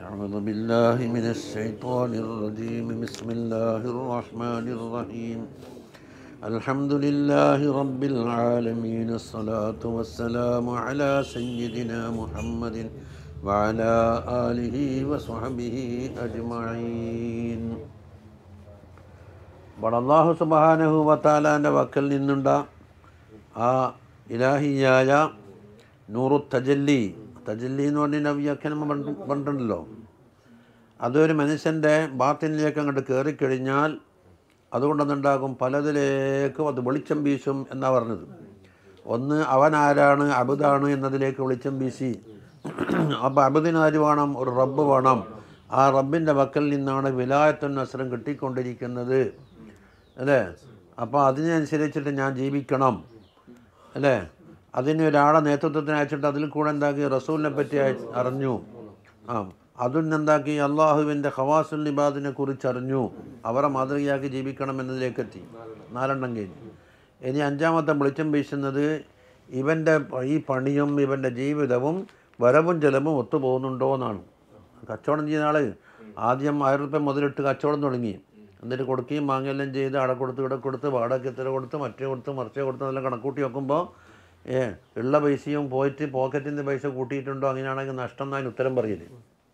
أعوذ بالله من الشيطان الرجيم بسم الله الرحمن الرحيم الحمد لله رب العالمين الصلاة والسلام على سيدنا محمد وعلى آله وصحبه أجمعين ഇവിടെ അള്ളാഹു സുബാനഹു വത്താലാൻ്റെ വക്കൽ നിന്നുണ്ട ആ ഇലാഹിയായ നൂറു തജല്ലി തജല്ലി എന്ന് പറഞ്ഞ വ്യാഖ്യാനം പറഞ്ഞിട്ടുണ്ടല്ലോ അതൊരു മനുഷ്യൻ്റെ ബാത്തിനിലേക്ക് അങ്ങോട്ട് കയറിക്കഴിഞ്ഞാൽ അതുകൊണ്ടെന്നുണ്ടാകും പലതിലേക്കും അത് വെളിച്ചം വീശും എന്നാണ് പറഞ്ഞത് ഒന്ന് അവൻ ആരാണ് അബുദാണ് എന്നതിലേക്ക് വെളിച്ചം വീശി അപ്പോൾ അബുദിന് ആര് വേണം ഒരു റബ്ബ് വേണം ആ റബ്ബിൻ്റെ വക്കൽ നിന്നാണ് വിലായത്തും നസ്രം കിട്ടിക്കൊണ്ടിരിക്കുന്നത് അല്ലേ അപ്പോൾ അതിനനുസരിച്ചിട്ട് ഞാൻ ജീവിക്കണം അല്ലേ അതിന് ഒരാളെ നേതൃത്വത്തിന് അയച്ചിട്ട് അതിൽ കൂടെ എന്താക്കി റസൂലിനെ പറ്റി അയ- അറിഞ്ഞു ആ അതിൽ എന്താക്കി അള്ളാഹുവിൻ്റെ ഖവാസുൽ നിബാദിനെ കുറിച്ച് അറിഞ്ഞു അവരെ മാതൃകയാക്കി ജീവിക്കണം എന്നതിലേക്കെത്തി നാലെണ്ണം കഴിഞ്ഞു ഇനി അഞ്ചാമത്തെ വെളിച്ചം വീശുന്നത് ഇവൻ്റെ ഈ പണിയും ഇവൻ്റെ ജീവിതവും വരവും ചെലവും ഒത്തുപോകുന്നുണ്ടോ എന്നാണ് കച്ചവടം ചെയ്യുന്ന ആൾ ആദ്യം ആയിരം റുപ്യ മുതലിട്ട് കച്ചവടം തുടങ്ങി എന്നിട്ട് കൊടുക്കുകയും വാങ്ങുകയെല്ലാം ചെയ്ത് അവിടെ കൊടുത്ത് ഇവിടെ കൊടുത്ത് വാടക എത്ര കൊടുത്ത് മറ്റേ കൊടുത്ത് മറിച്ചേ കൊടുത്ത് എന്നെല്ലാം കണക്കൂട്ടി വെക്കുമ്പോൾ ഏ ഉള്ള പൈസയും പോയിട്ട് പോക്കറ്റിൽ നിന്ന് പൈസ കൂട്ടിയിട്ടുണ്ടോ അങ്ങനെയാണെങ്കിൽ നഷ്ടം എന്നതിന് ഉത്തരം പറയില്ലേ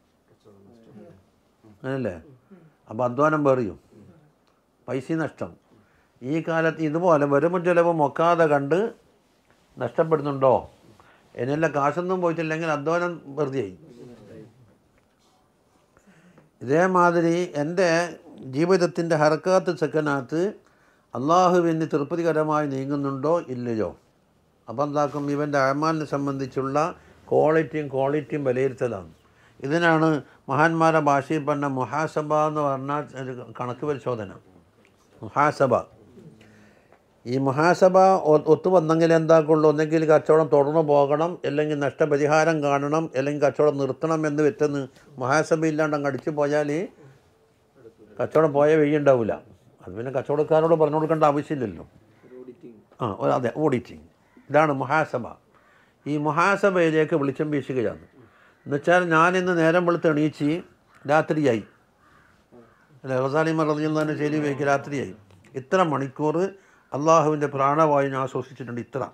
അങ്ങനല്ലേ അപ്പോൾ അധ്വാനം വേറിയും പൈസ നഷ്ടം ഈ കാലത്ത് ഇതുപോലെ വരുമ്പോൾ ചിലവ് മൊക്കാതെ കണ്ട് നഷ്ടപ്പെടുന്നുണ്ടോ എന്നെല്ലാം കാശൊന്നും പോയിട്ടില്ലെങ്കിൽ അധ്വാനം വെറുതെയായി ഇതേമാതിരി എൻ്റെ ജീവിതത്തിൻ്റെ ഹർക്കാത്ത് സെക്കനകത്ത് അള്ളാഹുവിന് തൃപ്തികരമായി നീങ്ങുന്നുണ്ടോ ഇല്ലയോ അപ്പം എന്താക്കും ഇവൻ്റെ അമാലിനെ സംബന്ധിച്ചുള്ള ക്വാളിറ്റിയും ക്വാളിറ്റിയും വിലയിരുത്തലാണ് ഇതിനാണ് മഹാന്മാരുടെ ഭാഷയിൽ പറഞ്ഞ മുഹാസബ എന്ന് പറഞ്ഞാൽ ഒരു കണക്ക് പരിശോധന മുഹാസബ ഈ മഹാസഭ ഒ- ഒത്തുവന്നെങ്കിൽ എന്താക്കുള്ളൂ ഒന്നെങ്കിൽ കച്ചവടം തുടർന്ന് പോകണം അല്ലെങ്കിൽ നഷ്ടപരിഹാരം കാണണം അല്ലെങ്കിൽ കച്ചവടം നിർത്തണം എന്ന് വെറ്റെന്ന് മഹാസഭ ഇല്ലാണ്ട് അങ്ങ് അടിച്ചു പോയാൽ കച്ചവടം പോയ വഴി ഉണ്ടാവില്ല അത് പിന്നെ കച്ചവടക്കാരോട് പറഞ്ഞു കൊടുക്കേണ്ട ആവശ്യമില്ലല്ലോ ആ ഒരു- അതെ ഓഡിറ്റിങ് ഇതാണ് മുഹാസഭ ഈ മുഹാസഭയിലേക്ക് വെളിച്ചം വീശുകയാണ് എന്നുവെച്ചാൽ ഞാനിന്ന് നേരം വെളുത്ത് എണീച്ച് രാത്രിയായി അല്ലെ റസാലി മറിയുന്നതിന് ശരി വയ്ക്ക് രാത്രിയായി ഇത്ര മണിക്കൂർ അള്ളാഹുവിൻ്റെ പ്രാണവായു ഞാൻ ആശ്വസിച്ചിട്ടുണ്ട് ഇത്ര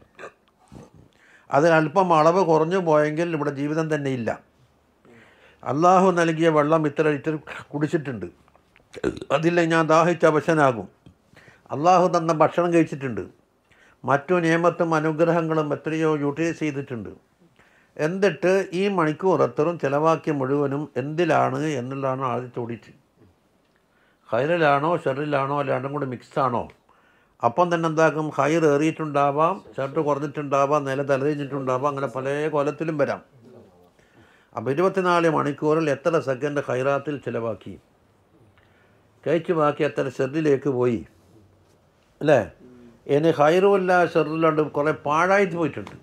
അതിൽ അല്പം അളവ് കുറഞ്ഞു പോയെങ്കിൽ ഇവിടെ ജീവിതം തന്നെ ഇല്ല അള്ളാഹു നൽകിയ വെള്ളം ഇത്ര ലിറ്റർ കുടിച്ചിട്ടുണ്ട് അതില്ല ഞാൻ ദാഹിച്ച അവശനാകും അള്ളാഹു തന്ന ഭക്ഷണം കഴിച്ചിട്ടുണ്ട് മറ്റു നിയമത്തും അനുഗ്രഹങ്ങളും എത്രയോ യൂട്ടിലൈസ് ചെയ്തിട്ടുണ്ട് എന്നിട്ട് ഈ മണിക്കൂർ എത്രയും ചിലവാക്കിയ മുഴുവനും എന്തിലാണ് എന്നുള്ളതാണ് ആദ്യത്തെ ഓഡിറ്റ് ഹൈറിലാണോ ഷെറിലാണോ അല്ല രണ്ടും കൂടി മിക്സ് ആണോ അപ്പം തന്നെ എന്താക്കും ഹൈർ ഏറിയിട്ടുണ്ടാവാം ഷർട്ട് കുറഞ്ഞിട്ടുണ്ടാവാം നില തലതിഞ്ഞിട്ടുണ്ടാവാം അങ്ങനെ പല കൊലത്തിലും വരാം അപ്പോൾ ഇരുപത്തിനാല് മണിക്കൂറിൽ എത്ര സെക്കൻഡ് ഹൈറാത്തിൽ ചിലവാക്കി കഴിച്ചു ബാക്കി എത്ര ഷെറിലേക്ക് പോയി അല്ലേ ഇനി ഹൈറുമില്ല ഷെറിലുണ്ട് കുറേ പാഴായിട്ട് പോയിട്ടുണ്ട്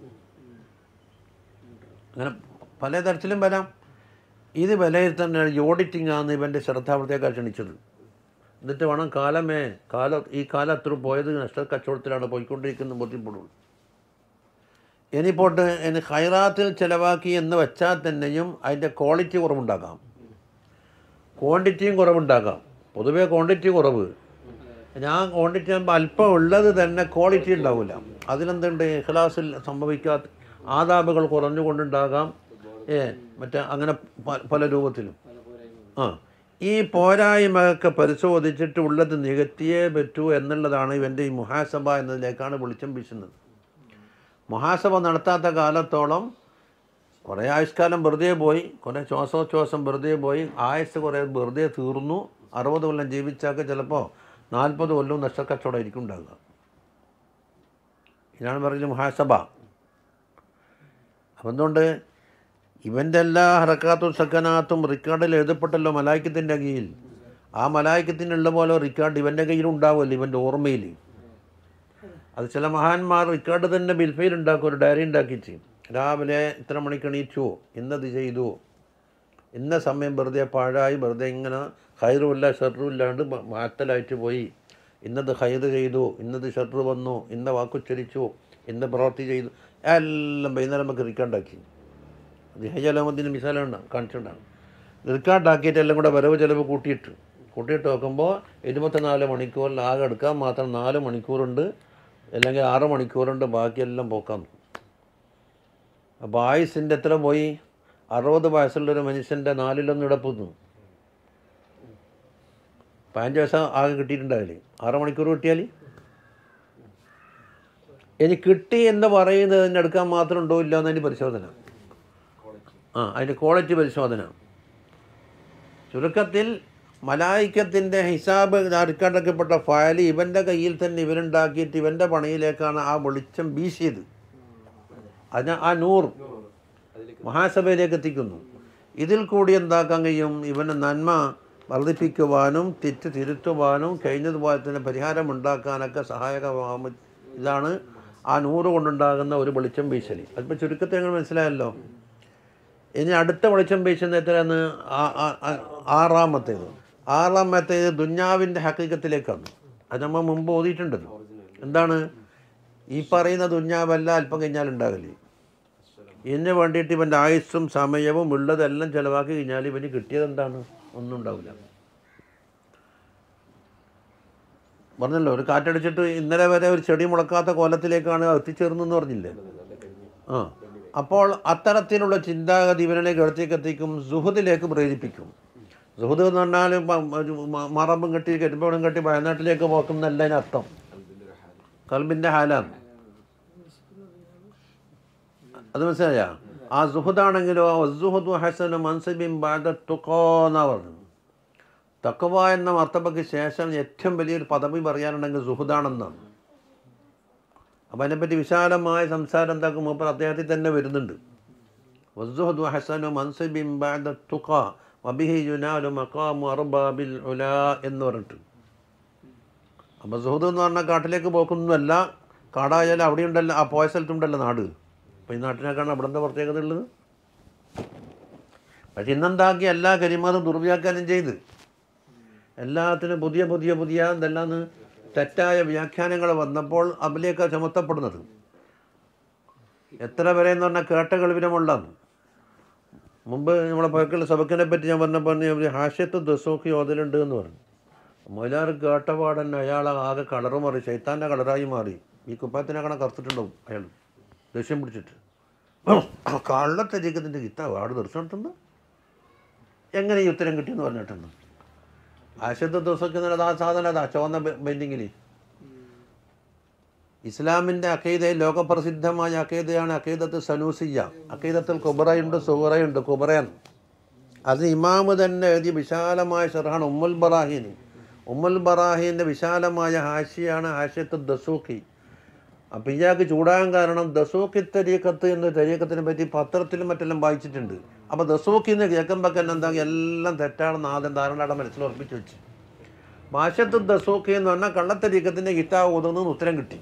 അങ്ങനെ പല തരത്തിലും വരാം ഇത് വിലയിരുത്താൻ ഈ ഓഡിറ്റിംഗ് ആണ് ഇവൻ്റെ ശ്രദ്ധാവൃത്തിയേക്കാൾ ക്ഷണിച്ചത് എന്നിട്ട് വേണം കാലമേ കാല ഈ കാലം അത്ര പോയത് നഷ്ട കച്ചവടത്തിലാണ് പോയിക്കൊണ്ടിരിക്കുന്നത് ബോധ്യപ്പെടുള്ളൂ ഇനി പോട്ട് ഇനി ഹൈറാത്തിൽ ചിലവാക്കി എന്ന് വെച്ചാൽ തന്നെയും അതിൻ്റെ ക്വാളിറ്റി കുറവുണ്ടാകാം ക്വാണ്ടിറ്റിയും കുറവുണ്ടാകാം പൊതുവേ ക്വാണ്ടിറ്റി കുറവ് ഞാൻ ക്വാണ്ടിറ്റി ആകുമ്പോൾ അല്പം ഉള്ളത് തന്നെ ക്വാളിറ്റി ഉണ്ടാവില്ല അതിലെന്തുണ്ട് ഇഖ്ലാസിൽ സംഭവിക്കാത്ത ആദാബുകൾ കുറഞ്ഞുകൊണ്ടുണ്ടാകാം ഏ മറ്റേ അങ്ങനെ പ- പല രൂപത്തിലും ആ ഈ പോരായ്മയൊക്കെ പരിശോധിച്ചിട്ട് ഉള്ളത് നികത്തിയേ പറ്റൂ എന്നുള്ളതാണ് ഇവൻ്റെ ഈ മുഹാസഭ എന്നതിലേക്കാണ് വെളിച്ചം വീശുന്നത് മുഹാസഭ നടത്താത്ത കാലത്തോളം കുറേ ആയുഷ്കാലം വെറുതെ പോയി കുറേ ശ്വാസോച്ഛ്വാസം വെറുതെ പോയി ആയുസ് കുറേ വെറുതെ തീർന്നു അറുപത് കൊല്ലം ജീവിച്ചാൽ ചിലപ്പോൾ നാൽപ്പത് കൊല്ലവും നഷ്ടക്കച്ചവടമായിരിക്കും ഉണ്ടാകുക ഇതാണ് പറയുന്നത് മുഹാസഭ അപ്പം എന്തുകൊണ്ട് ഇവൻ്റെ എല്ലാ ഹറക്കാത്തും സക്കനാത്തും റിക്കാർഡിൽ എഴുതപ്പെട്ടല്ലോ മലായിക്കത്തിൻ്റെ കീഴിൽ ആ മലായിക്കത്തിനുള്ള പോലെ റിക്കാർഡ് ഇവൻ്റെ കയ്യിൽ ഉണ്ടാവുമല്ലോ ഇവൻ്റെ ഓർമ്മയിൽ അത് ചില മഹാന്മാർ റിക്കാർഡ് തന്നെ ബിൽഫയിൽ ഉണ്ടാക്കും ഒരു ഡയറി ഉണ്ടാക്കിച്ച് രാവിലെ ഇത്ര മണിക്ക് എണീച്ചു ഇന്നത് ചെയ്തു ഇന്ന സമയം വെറുതെ പാഴായി വെറുതെ ഇങ്ങനെ ഹൈറുമില്ല ഷെറും ഇല്ലാണ്ട് മ- മാറ്റലായിട്ട് പോയി ഇന്നത് ഹൈറ് ചെയ്തു ഇന്നത് ഷെറ് വന്നു ഇന്ന വാക്കുച്ചരിച്ചു ഇന്ന പ്രവൃത്തി ചെയ്തു എല്ലാം വൈകുന്നേരം നമുക്ക് റിക്കാർഡാക്കി ദിഹജലാമത്തിന് മിസാലാണ് കാണിച്ചിട്ടുണ്ടാകും റിക്കാർഡാക്കിയിട്ട് എല്ലാം കൂടെ വരവ് ചിലവ് കൂട്ടിയിട്ട് കൂട്ടിയിട്ട് നോക്കുമ്പോൾ ഇരുപത്തിനാല് മണിക്കൂറിൽ ആകെ എടുക്കാൻ മാത്രം നാല് മണിക്കൂറുണ്ട് അല്ലെങ്കിൽ ആറ് മണിക്കൂറുണ്ട് ബാക്കിയെല്ലാം പോക്കാൻ അപ്പോൾ ആയുസിൻ്റെ എത്ര പോയി അറുപത് വയസ്സുള്ളൊരു മനുഷ്യൻ്റെ നാലിലൊന്നും ഇടപ്പുന്നു പതിനഞ്ച് വയസ്സ് ആകെ കിട്ടിയിട്ടുണ്ടാവില്ലേ ആറ് മണിക്കൂർ കിട്ടിയാൽ ഇനി കിട്ടി എന്ന് പറയുന്നതിന് എടുക്കാൻ മാത്രം ഉണ്ടോ ഇല്ല എന്നതിന് പരിശോധന ആ അതിൻ്റെ ക്വാളിറ്റി പരിശോധന ചുരുക്കത്തിൽ മലായിക്കത്തിൻ്റെ ഹിസാബ് അറുക്കടക്കപ്പെട്ട ഫയൽ ഇവൻ്റെ കയ്യിൽ തന്നെ ഇവരുണ്ടാക്കിയിട്ട് ഇവൻ്റെ പണിയിലേക്കാണ് ആ വെളിച്ചം വീശിയത് അതിന് ആ നൂർ മഹാസഭയിലേക്ക് എത്തിക്കുന്നു ഇതിൽ കൂടി എന്താക്കാൻ കഴിയും ഇവന് നന്മ വർദ്ധിപ്പിക്കുവാനും തെറ്റ് തിരുത്തുവാനും കഴിഞ്ഞതുപോലെ തന്നെ പരിഹാരം ഉണ്ടാക്കാനൊക്കെ സഹായകമാകും ഇതാണ് ആ നൂറ് കൊണ്ടുണ്ടാകുന്ന ഒരു വെളിച്ചം വീശലി അതിപ്പോൾ ചുരുക്കത്തിൽ നിങ്ങൾ മനസ്സിലായല്ലോ ഇനി അടുത്ത വെളിച്ചം വീശുന്ന എത്രയാണ് ആ- ആ- ആ- ആറാമത്തേത് ആറാമത്തേത് ദുഞ്ഞാവിൻ്റെ ഹക്കീക്കത്തിലേക്കാണ് അത് നമ്മൾ മുമ്പ് ഓതിയിട്ടുണ്ടല്ലോ എന്താണ് ഈ പറയുന്ന ദുഞ്ഞാവല്ല അല്പം കഴിഞ്ഞാൽ ഉണ്ടാകല് ഇതിന് വേണ്ടിയിട്ട് ഇവൻ്റെ ആയുസ്സും സമയവും ഉള്ളതെല്ലാം ചിലവാക്കി കഴിഞ്ഞാൽ ഇവന് കിട്ടിയത് എന്താണ് ഒന്നും ഉണ്ടാവില്ല പറഞ്ഞല്ലോ ഒരു കാറ്റടിച്ചിട്ട് ഇന്നലെ വരെ ഒരു ചെടി മുളക്കാത്ത കോലത്തിലേക്കാണ് എത്തിച്ചേർന്നെന്ന് പറഞ്ഞില്ലേ ആ അപ്പോൾ അത്തരത്തിലുള്ള ചിന്താഗതി ഇവനിലേക്ക് എടുത്തേക്ക് എത്തിക്കും സുഹൃത്തിലേക്ക് പ്രേരിപ്പിക്കും സുഹൃത്ത് എന്ന് പറഞ്ഞാൽ മ- ഒരു മ- മറമ്പും കെട്ടി കരിമ്പോടും കെട്ടി വയനാട്ടിലേക്ക് പോക്കുന്നല്ല അതിനർത്ഥം കൽബിൻ്റെ ഹാലാണ് അത് മനസ്സിലായ ആ സുഹൃത്താണെങ്കിലോ സുഹൃദ് ഹസൻ മൻസബിൻ ബാദ തുക്കോന്നാ പറഞ്ഞു തക്കവ എന്ന മർത്തബയ്ക്ക് ശേഷം ഏറ്റവും വലിയൊരു പദവി പറയാനുണ്ടെങ്കിൽ സുഹൃദാണെന്നാണ് അപ്പം അതിനെപ്പറ്റി വിശാലമായ സംസാരം എന്താക്കും മൂപ്പർ അദ്ദേഹത്തിൽ തന്നെ വരുന്നുണ്ട് വസ്സുഹദ് ഹസനു മൻസബിൻ ബാദ തുക വബിഹി യുനാലു മഖാമു അർബാബിൽ ഉലാ എന്ന് പറഞ്ഞിട്ട് അപ്പോൾ സുഹൃദ് എന്ന് പറഞ്ഞാൽ കാട്ടിലേക്ക് പോക്കുന്നതല്ല കാടായാലും അവിടെ ഉണ്ടല്ലോ ആ പോയ സ്ഥലത്തുണ്ടല്ലോ നാട് അപ്പോൾ ഈ നാട്ടിനേക്കാണ് അവിടെ എന്താ പ്രത്യേകത ഉള്ളത് പക്ഷെ ഇന്നെന്താക്കി എല്ലാ കരിമാതും ദുർവ്യാഖ്യാനം ചെയ്ത് എല്ലാത്തിനും പുതിയ പുതിയ പുതിയ എന്തെല്ലാന്ന് തെറ്റായ വ്യാഖ്യാനങ്ങൾ വന്നപ്പോൾ അതിലേക്ക് ചുമത്തപ്പെടുന്നത് എത്ര വരെ എന്ന് പറഞ്ഞാൽ കേട്ട കളിവിനമുള്ളതാണ് മുമ്പ് നമ്മളെ പഴക്കളുടെ സബക്കിനെ പറ്റി ഞാൻ പറഞ്ഞപ്പോൾ പറഞ്ഞു ഹാഷ്യത്ത് ദസോക്കി ഓതലുണ്ട് എന്ന് പറഞ്ഞു മൊലാർ കേട്ട പാടൻ അയാൾ ആകെ കളറ് മാറി ചൈത്താൻ്റെ കളറായി മാറി ഈ കുപ്പായത്തിനേക്കാണ് കറുത്തിട്ടുണ്ടാവും അയാൾ ദേഷ്യം പിടിച്ചിട്ട് കള്ളത്തെ ജീക്കത്തിൻ്റെ കിത്താവ് ആട് ദർശനം നടത്തുന്നത് എങ്ങനെ ഈ ഉത്തരം കിട്ടിയെന്ന് പറഞ്ഞിട്ടുണ്ട് ആശുദ്ധ ദിവസമൊക്കെ ആ സാധനം അതാ ചുവന്ന ബെൻഡിങ്ങിൽ ഇസ്ലാമിൻ്റെ അക്കീദയിൽ ലോകപ്രസിദ്ധമായ അക്കീദയാണ് അക്കീദത്ത് സനൂസിയ അക്കീദത്തിൽ കുബറയുണ്ട് സുഹറയുണ്ട് കുബറയൻ അത് ഇമാമ് തന്നെ എഴുതിയ വിശാലമായ ഷെറാണ് ഉമ്മുൽ ബറാഹീൻ ഉമ്മുൽ ബറാഹീൻ്റെ വിശാലമായ ഹാഷിയാണ് ഹാഷ്യത്ത് ദസൂഖി അപ്പം ഇയാൾക്ക് ചൂടാകാൻ കാരണം ദസൂഖി തരീക്കത്ത് എന്ന തരീക്കത്തിനെ പറ്റി പത്രത്തിലും മറ്റെല്ലാം വായിച്ചിട്ടുണ്ട് അപ്പോൾ ദസൂഖി എന്ന് കേൾക്കുമ്പോൾ തന്നെ എന്താ എല്ലാം തെറ്റാണെന്ന് ആദ്യം ധാരണയുടെ മനസ്സിൽ ഉറപ്പിച്ച് വെച്ച് മാഷത്ത് ദസൂഖി എന്ന് പറഞ്ഞാൽ കള്ളത്തരീക്കത്തിൻ്റെ കിതാബ് ഓതുന്നതിന് ഉത്തരം കിട്ടി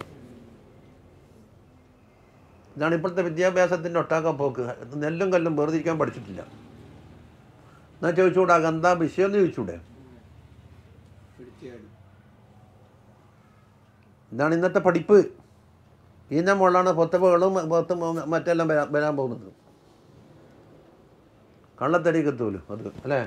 ഇതാണ് ഇപ്പോഴത്തെ വിദ്യാഭ്യാസത്തിൻ്റെ ഒട്ടാക്ക പോക്ക് നെല്ലും കല്ലും വേർതിരിക്കാൻ പഠിച്ചിട്ടില്ല എന്നാൽ ചോദിച്ചുകൂടാ എന്താ വിഷയം എന്ന് ചോദിച്ചൂടെ ഇതാണ് ഇന്നത്തെ പഠിപ്പ് ഇതിൻ്റെ മുകളിലാണ് പൊത്തപ്പുകളും പൊത്ത മറ്റെല്ലാം വരാൻ വരാൻ പോകുന്നത് കള്ളത്തടി കത്തൂലും അത് അല്ലേ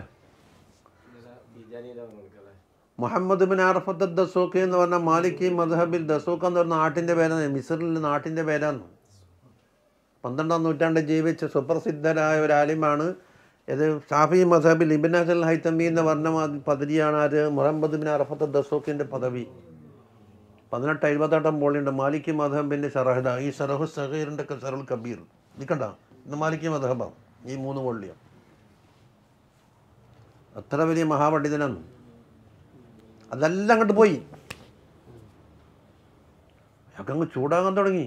മുഹമ്മദ് ബിൻ അറഫത്ത് ദസൂഖ് എന്ന് പറഞ്ഞ മാലിക്കി മദ്ഹബിൽ ദസൂഖ് എന്ന് പറഞ്ഞ നാട്ടിൻ്റെ പേരാണ് മിസറിൽ നാട്ടിൻ്റെ പേരാണ് പന്ത്രണ്ടാം നൂറ്റാണ്ടിൽ ജീവിച്ച സുപ്രസിദ്ധരായ ഒരു ആലിമാണ് ഇത് ഷാഫി മസഹബിൽ ഇബിൻ ഹസൽ ഹൈത്തമി എന്ന് പറഞ്ഞ മാ- പദവിയാണ് ആര് മുഹമ്മദ് ബിൻ അറഫത്ത് ദസൂഖിൻ്റെ പദവി പതിനെട്ട് എഴുപത്തെട്ടാം പോളിയുണ്ട് മാലിക്കി മധബിൻ്റെ ഷറഹദ ഈ ഷറഹു സഹീറിൻ്റെ ഷറുൽ കബീർ നിൽക്കണ്ട ഇന്ന് മാലിക്കി മധബാണ് ഈ മൂന്ന് പോളിയം അത്ര വലിയ മഹാപണ്ഡിതനാണ് അതെല്ലാം അങ്ങോട്ട് പോയി അയാൾക്ക് അങ്ങ് ചൂടാകാൻ തുടങ്ങി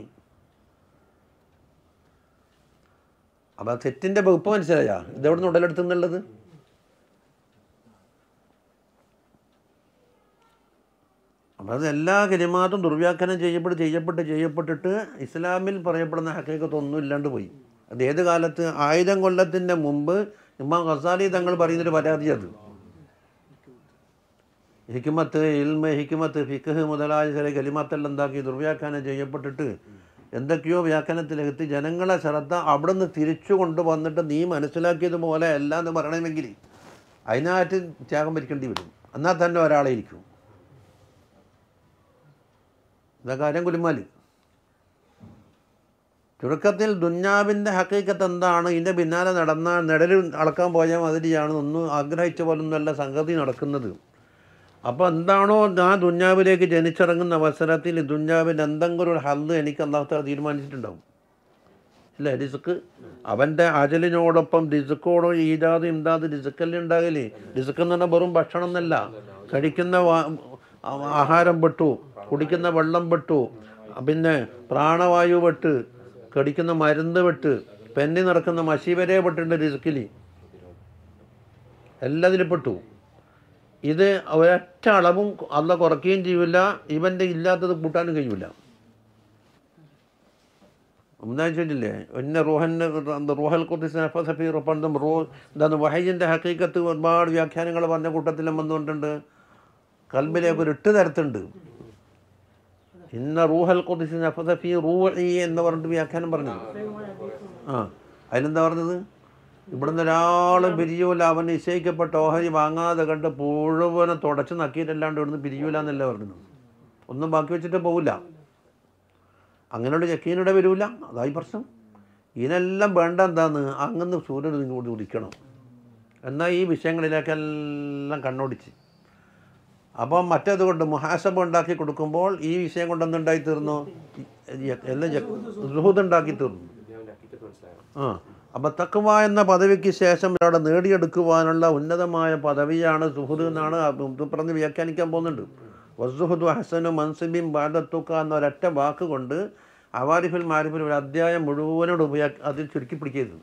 അപ്പം ആ തെറ്റിൻ്റെ വകുപ്പ് മനസ്സിലായ ഇതെവിടെ നിന്ന് ഉടലെടുത്തുന്നുള്ളത് അപ്പം അത് എല്ലാ കരിമാത്തും ദുർവ്യാഖ്യാനം ചെയ്യപ്പെട്ട് ചെയ്യപ്പെട്ട് ചെയ്യപ്പെട്ടിട്ട് ഇസ്ലാമിൽ പറയപ്പെടുന്ന ഹക്കീക്കത്തൊന്നും ഇല്ലാണ്ട് പോയി അത് ഏത് കാലത്ത് ആയിരം കൊല്ലത്തിൻ്റെ മുമ്പ് ഇമാം ഖസാലി തങ്ങൾ പറയുന്നൊരു പരാതി അത് ഹിക്കുമത്ത് ഇൽമ ഹിക്കുമത്ത് ഫിഖ് മുതലായ ചില കലിമത്തെല്ലാം എന്താക്കി ദുർവ്യാഖ്യാനം ചെയ്യപ്പെട്ടിട്ട് എന്തൊക്കെയോ വ്യാഖ്യാനത്തിലെത്തി ജനങ്ങളെ ശ്രദ്ധ അവിടെ നിന്ന് തിരിച്ചു കൊണ്ടുവന്നിട്ട് നീ മനസ്സിലാക്കിയതുപോലെ അല്ല എന്ന് പറയണമെങ്കിൽ അതിനായിട്ട് ത്യാഗം ഭരിക്കേണ്ടി വരും എന്നാൽ തന്നെ ഒരാളെ ഇരിക്കും ഇതാ കാര്യം കുലുമാല് ചുരുക്കത്തിൽ ദുഞ്ഞാവിൻ്റെ ഹക്കീക്കത്ത് എന്താണ് ഇതിൻ്റെ പിന്നാലെ നടന്ന നിഴൽ അളക്കാൻ പോയ മാതിരിയാണ് ഒന്നും ആഗ്രഹിച്ച പോലൊന്നുമല്ല സംഗതി നടക്കുന്നത് അപ്പോൾ എന്താണോ ആ ദുഞ്ഞാവിലേക്ക് ജനിച്ചിറങ്ങുന്ന അവസരത്തിൽ ഈ ദുഞ്ഞാവിൻ്റെ എന്തെങ്കിലും ഒരു ഹല്ല് എനിക്ക് അള്ളാഹുത്താല തീരുമാനിച്ചിട്ടുണ്ടാവും ഇല്ല റിസുക്ക് അവൻ്റെ അജലിനോടൊപ്പം റിസുക്കോടോ ഈജാദ് ഇംദാദ് റിസുക്കല്ലേ ഉണ്ടാകല് റിസുക്ക് എന്ന് പറഞ്ഞാൽ വെറും ഭക്ഷണം എന്നല്ല കഴിക്കുന്ന വാ- ആ- ആഹാരം പെട്ടു കുടിക്കുന്ന വെള്ളം പെട്ടു പിന്നെ പ്രാണവായു പെട്ട് കടിക്കുന്ന മരുന്ന് പെട്ട് പെന്നി നടക്കുന്ന മഷി വരെ പെട്ടിട്ടുണ്ട് റിസുക്കിൽ എല്ലാത്തിലും പെട്ടു ഇത് ഒരൊറ്റ അളവും അല്ല കുറയ്ക്കുകയും ചെയ്യില്ല ഇവൻ്റെ ഇല്ലാത്തത് കൂട്ടാനും കഴിയില്ല ഒന്നാഴ്ചയില്ലേ പിന്നെ റൂഹൻ്റെ റൂഹൽ കുത്തിസ് നഫസഫി പണ്ടും റൂ എന്താണ് വഹയ്യൻ്റെ ഹക്കീക്കത്ത് ഒരുപാട് വ്യാഖ്യാനങ്ങൾ പറഞ്ഞ കൂട്ടത്തിലും വന്നുകൊണ്ടുണ്ട് കൽബിലേക്ക് ഒരു ഇട്ട് തരത്തുണ്ട് ഇന്ന റൂഹൽ കുത്തിസ് നഫസഫി റൂഹി എന്ന് പറഞ്ഞിട്ട് വ്യാഖ്യാനം പറഞ്ഞു ആ അതിലെന്താ പറഞ്ഞത് ഇവിടുന്ന് ഒരാളും പിരിയൂല അവൻ നിശ്ചയിക്കപ്പെട്ട ഓഹരി വാങ്ങാതെ കണ്ട് മുഴുവനെ തുടച്ച് നക്കിയിട്ടല്ലാണ്ട് ഇവിടുന്ന് പിരിയൂല എന്നല്ല പറഞ്ഞത് ഒന്നും ബാക്കി വെച്ചിട്ട് പോവില്ല അങ്ങനെയുള്ള ചെക്കീനിടെ വരൂല അതായി പ്രശ്നം ഇതിനെല്ലാം വേണ്ട എന്താന്ന് അങ്ങനെ സൂര്യൻ ഇങ്ങോട്ട് ഉദിക്കണം എന്നാൽ ഈ വിഷയങ്ങളിലേക്കെല്ലാം കണ്ണോടിച്ച് അപ്പം മറ്റേത് കൊണ്ട് മുഹാസബ് ഉണ്ടാക്കി കൊടുക്കുമ്പോൾ ഈ വിഷയം കൊണ്ട് എന്തുണ്ടായി തീർന്നു ഈ- എല്ലാം സുഹൃത് ഉണ്ടാക്കി തീർന്നു ദുനിയാവിന്റെ ഹക്കീക്കത്ത് മനസ്സിലായോ ആ അപ്പം തക്കുവ എന്ന പദവിക്ക് ശേഷം അവിടെ നേടിയെടുക്കുവാനുള്ള ഉന്നതമായ പദവിയാണ് സുഹൃദ് എന്നാണ് ഇത് പറഞ്ഞ് വ്യാഖ്യാനിക്കാൻ പോകുന്നുണ്ട് വസുഹുദ് ഹസനു മൻസിബിൻ ബാദത്തുക്ക എന്ന ഒരൊറ്റ വാക്ക് കൊണ്ട് അവാരിഫിൽ മാരിഫിൽ ഒരു അധ്യായം മുഴുവനോട് ഉപയോഗ അതിൽ ചുരുക്കി പിടിക്കരുത്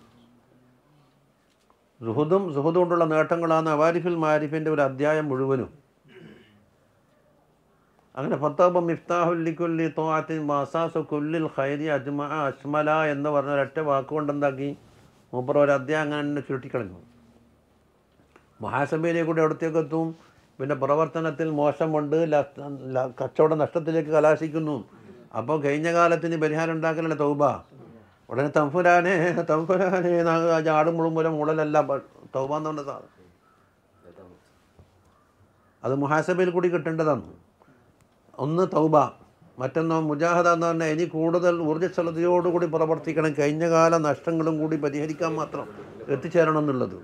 സുഹുദും സുഹുദും കൊണ്ടുള്ള നേട്ടങ്ങളാണ് അവാരിഫിൽ മാരിഫിൻ്റെ ഒരു അധ്യായം മുഴുവനും അങ്ങനെ ഫത്താബ് മിഫ്താഹുല്ലിക്കുല്ലി തോഅത്തിൻ മസാസു കുല്ലിൽ ഖൈരി അജ്മ അഷ്മല എന്ന് പറഞ്ഞ ഒരൊറ്റ വാക്കുകൊണ്ട് എന്താക്കി മൂപ്പർ ഒരു അധ്യായം അങ്ങനെ തന്നെ ചുരുട്ടിക്കളഞ്ഞു മഹാസഭയിലേക്ക് കൂടി അവിടത്തേക്ക് എത്തും പിന്നെ പ്രവർത്തനത്തിൽ മോശമുണ്ട് ല- ല- കച്ചവടം നഷ്ടത്തിലേക്ക് കലാശിക്കുന്നു അപ്പോൾ കഴിഞ്ഞ കാലത്തിന് പരിഹാരം ഉണ്ടാക്കലല്ലേ തൗബ ഉടനെ തമ്പുരാനെ തമ്പുരാനെ ആടും മുഴുവൻ മൂടലല്ല ബ- തൗബ എന്ന് പറഞ്ഞ സാധനം അത് മുഹാസബയിൽ കൂടി കിട്ടേണ്ടതാണ് ഒന്ന് തൗബ മറ്റൊന്ന് മുജാഹദ എന്ന് പറഞ്ഞാൽ ഇനി കൂടുതൽ ഊർജ്ജസ്വലതയോടുകൂടി പ്രവർത്തിക്കണം കഴിഞ്ഞ കാല നഷ്ടങ്ങളും കൂടി പരിഹരിക്കാൻ മാത്രം എത്തിച്ചേരണം എന്നുള്ളത്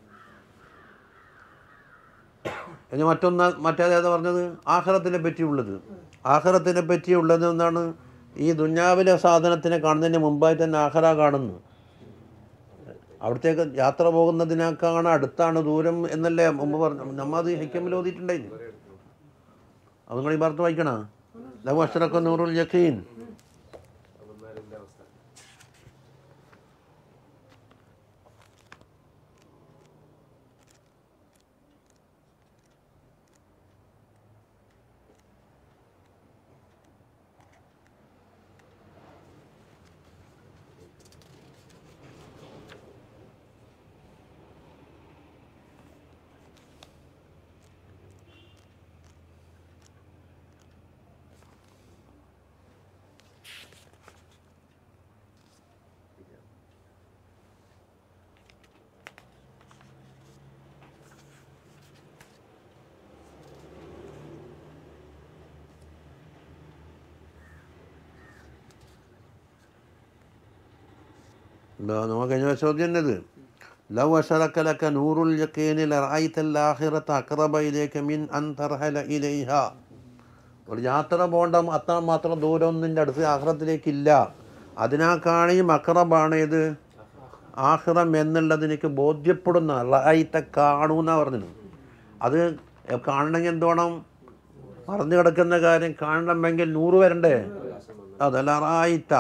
ഇനി മറ്റൊന്ന് മറ്റേതേതാ പറഞ്ഞത് ആഹാരത്തിനെ പറ്റിയുള്ളത് ആഹാരത്തിനെ പറ്റിയുള്ളത് എന്താണ് ഈ ദുഞ്ഞാവിലെ സാധനത്തിനെ കാണുന്നതിന് മുമ്പായി തന്നെ ആഹാര കാണുന്നു അവിടത്തേക്ക് യാത്ര പോകുന്നതിനേക്കാണ് അടുത്താണ് ദൂരം എന്നല്ലേ മുമ്പ് പറഞ്ഞു നമ്മ അത് ഹൈക്കമ്മിൽ ഓതിയിട്ടുണ്ടായിരുന്നു അത് നിങ്ങൾ ഈ വാർത്ത വായിക്കണ ലവ് അഷറക്ക നൂറുൽ യഖീൻ അവന്മാരുടെ അവസ്ഥ എന്താ നമുക്ക് കഴിഞ്ഞ ചോദ്യം എന്നത് ലവ് അഷറക്കലക്ക നൂറുൽ യക്കീനിൽ റായിത്തൽ ആഖിറത്ത് അക്രബയിലേക്ക് മിൻ അൻ തർഹല ഇലൈഹ ഒരു യാത്ര പോകേണ്ട അത്ര മാത്രം ദൂരം നിൻ്റെ അടുത്ത് ആഹ്റത്തിലേക്കില്ല അതിനാക്കാണിയും അക്രബാണ് ഇത് ആഹ്റം എന്നുള്ളത് എനിക്ക് ബോധ്യപ്പെടുന്ന റായിത്ത കാണൂന്നാ പറഞ്ഞത് അത് കാണണമെങ്കിൽ എന്ത് വേണം പറഞ്ഞു കിടക്കുന്ന കാര്യം കാണണമെങ്കിൽ നൂറ് വരണ്ടേ അതല്ല റായിത്ത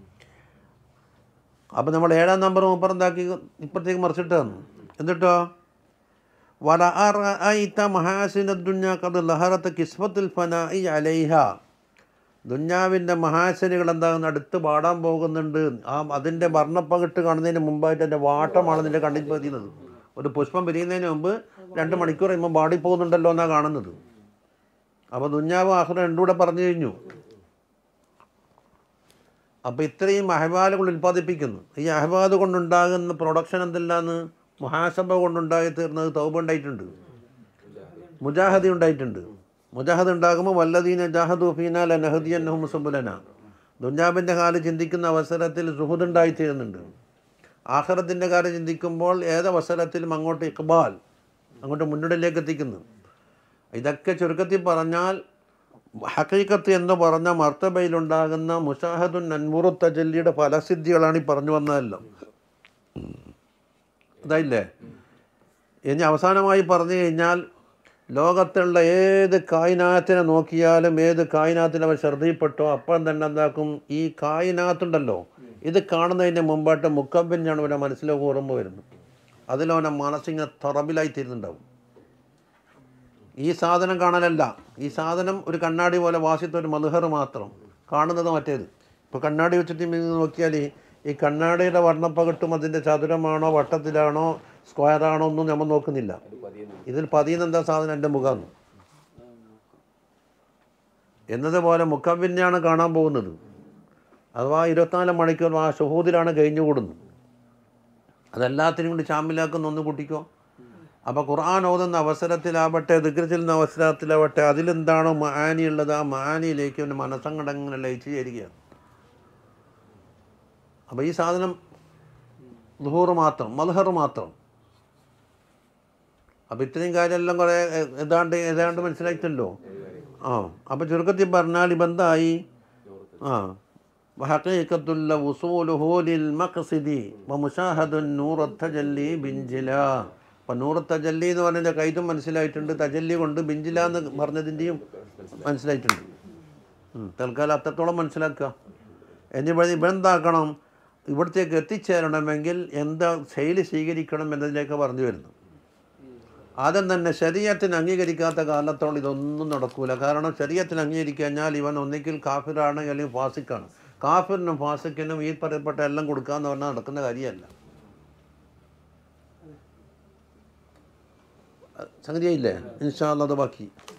അപ്പം നമ്മൾ ഏഴാം നമ്പർ മുപ്പർ എന്താക്കി ഇപ്പുറത്തേക്ക് മറിച്ചിട്ട് തന്നു എന്നിട്ടോ വല അറഅയ്ത മഹാസിന ദുന്യ കത് ലഹറത്ത് കിസ്മത്തുൽ ഫനാഇ അലൈഹ ദുന്യാവിൻ്റെ മഹാശനികൾ എന്താകുന്ന അടുത്ത് പാടാൻ പോകുന്നുണ്ട് ആ അതിൻ്റെ വർണ്ണപ്പകിട്ട് കാണുന്നതിന് മുമ്പായിട്ട് എൻ്റെ വാട്ടമാണ് നിൻ്റെ കണ്ണിൽ പതിയുന്നത് ഒരു പുഷ്പം പിരിയുന്നതിന് മുമ്പ് രണ്ട് മണിക്കൂർ കഴിയുമ്പോൾ പാടി പോകുന്നുണ്ടല്ലോ എന്നാണ് കാണുന്നത് അപ്പോൾ ദുന്യാവ് ആഹ്റം രണ്ടും കൂടെ പറഞ്ഞു കഴിഞ്ഞു അപ്പോൾ ഇത്രയും അഹ്വാലുകൾ ഉൽപ്പാദിപ്പിക്കുന്നു ഈ അഹ്വാദ് കൊണ്ടുണ്ടാകുന്ന പ്രൊഡക്ഷൻ എന്തെല്ലാന്ന് മുഹാസബ കൊണ്ടുണ്ടായി തീർന്നത് തൗബ ഉണ്ടായിട്ടുണ്ട് മുജാഹദി ഉണ്ടായിട്ടുണ്ട് മുജാഹദ് ഉണ്ടാകുമ്പോൾ വല്ലദീന ജാഹദു ഫീനാൽ നഹദിയന്നഹും സുബുലന ദുഞ്ഞാബിൻ്റെ കാല് ചിന്തിക്കുന്ന അവസരത്തിൽ സുഹൃദ് ഉണ്ടായിത്തീരുന്നുണ്ട് ആഹ്റത്തിൻ്റെ കാര്യം ചിന്തിക്കുമ്പോൾ ഏതവസരത്തിലും അങ്ങോട്ട് ഇക്ബാൽ അങ്ങോട്ട് മുന്നിടിലേക്ക് എത്തിക്കുന്നു ഇതൊക്കെ ചുരുക്കത്തിൽ പറഞ്ഞാൽ ഹക്കീക്കത്ത് എന്ന് പറഞ്ഞ മർത്തബയിലുണ്ടാകുന്ന മുഷാഹദുൻ നൻമുറു തജല്ലിയുടെ ഫലസിദ്ധികളാണ് ഈ പറഞ്ഞു വന്നതെല്ലാം ഇതായില്ലേ ഇനി അവസാനമായി പറഞ്ഞു കഴിഞ്ഞാൽ ലോകത്തുള്ള ഏത് കായിനാത്തിനെ നോക്കിയാലും ഏത് കായിനാത്തിന് അവർ ശ്രദ്ധയിൽപ്പെട്ടോ അപ്പം തന്നെ എന്താക്കും ഈ കായിനാത്തുണ്ടല്ലോ ഇത് കാണുന്നതിന് മുമ്പായിട്ട് മുക്കബിനാണ് അവൻ്റെ മനസ്സിലേക്ക് ഓർമ്മ വരുന്നത് അതിലവനെ മനസ്സിങ്ങനെ തറബിലായി തീരുന്നുണ്ടാവും ഈ സാധനം കാണലല്ല ഈ സാധനം ഒരു കണ്ണാടി പോലെ വാസിത്ത ഒരു മധുഹർ മാത്രം കാണുന്നത് മറ്റേത് ഇപ്പോൾ കണ്ണാടി വെച്ചിട്ട് ഇങ്ങനെ നോക്കിയാൽ ഈ കണ്ണാടിയുടെ വർണ്ണപ്പകട്ടും അതിൻ്റെ ചതുരമാണോ വട്ടത്തിലാണോ സ്ക്വയറാണോ ഒന്നും നമ്മൾ നോക്കുന്നില്ല അത് പതിയുന്നു ഇതിൽ പതിയുന്ന എന്താ സാധനം എൻ്റെ മുഖമാണ് എന്നതുപോലെ മുഖവിനെയാണ് കാണാൻ പോകുന്നത് അഥവാ ഇരുപത്തിനാല് മണിക്കൂർ ആ ഷഹൂദിലാണ് കഴിഞ്ഞുകൂടുന്നത് അതെല്ലാത്തിനും കൂടി ചാമ്പിലാക്കുന്ന ഒന്ന് കൂട്ടിക്കോ അപ്പോൾ ഖുർആൻ ഓതുന്ന അവസരത്തിലാവട്ടെ ദിഗ്ര ചെല്ലുന്ന അവസരത്തിലാവട്ടെ അതിലെന്താണോ മാനി ഉള്ളത് ആ മാനിയിലേക്ക് അവൻ്റെ മനസ്സങ്ങടങ്ങനെ ലയിച്ച് ചേരുകയാണ് അപ്പോൾ ഈ സാധനം ലുഹൂറ് മാത്രം മൽഹർ മാത്രം അപ്പോൾ ഇത്രയും കാര്യമെല്ലാം കുറേ എ- ഏതാണ്ട് ഏതാണ്ട് മനസ്സിലായിട്ടല്ലോ ആ അപ്പോൾ ചുരുക്കത്തിൽ പറഞ്ഞാൽ ഇപ്പം എന്തായി ആ وحقيقة وصوله للمقصد ومشاهد النور التجلي ബിഞ്ചില അപ്പം നൂറ് തജല്ലി എന്ന് പറഞ്ഞതിൻ്റെ കൈതും മനസ്സിലായിട്ടുണ്ട് തജല്ലി കൊണ്ട് ബിഞ്ചില എന്ന് പറഞ്ഞതിൻ്റെയും മനസ്സിലായിട്ടുണ്ട് ഉം, തൽക്കാലം അത്രത്തോളം മനസ്സിലാക്കുക ഇനി ഇവിടെ ഇവിടെ എന്താക്കണം ഇവിടത്തേക്ക് എത്തിച്ചേരണമെങ്കിൽ എന്താ ശൈലി സ്വീകരിക്കണം എന്നതിലേക്ക് പറഞ്ഞു വരുന്നു ആദ്യം തന്നെ ശരീരത്തിന് അംഗീകരിക്കാത്ത കാലത്തോളം ഇതൊന്നും നടക്കൂല കാരണം ശരീരത്തിന് അംഗീകരിക്കഴിഞ്ഞാൽ ഇവൻ ഒന്നിക്കിൽ കാഫിറാണ് അല്ലെങ്കിൽ ഫാസിക്കാണ് കാഫിറിനും ഫാസിക്കിനും ഈ പറയപ്പെട്ട എല്ലാം കൊടുക്കാന്ന് പറഞ്ഞാൽ നടക്കുന്ന കാര്യമല്ല സംഗതിയായില്ലേ ഇൻഷാ അല്ലാ അത് ബാക്കി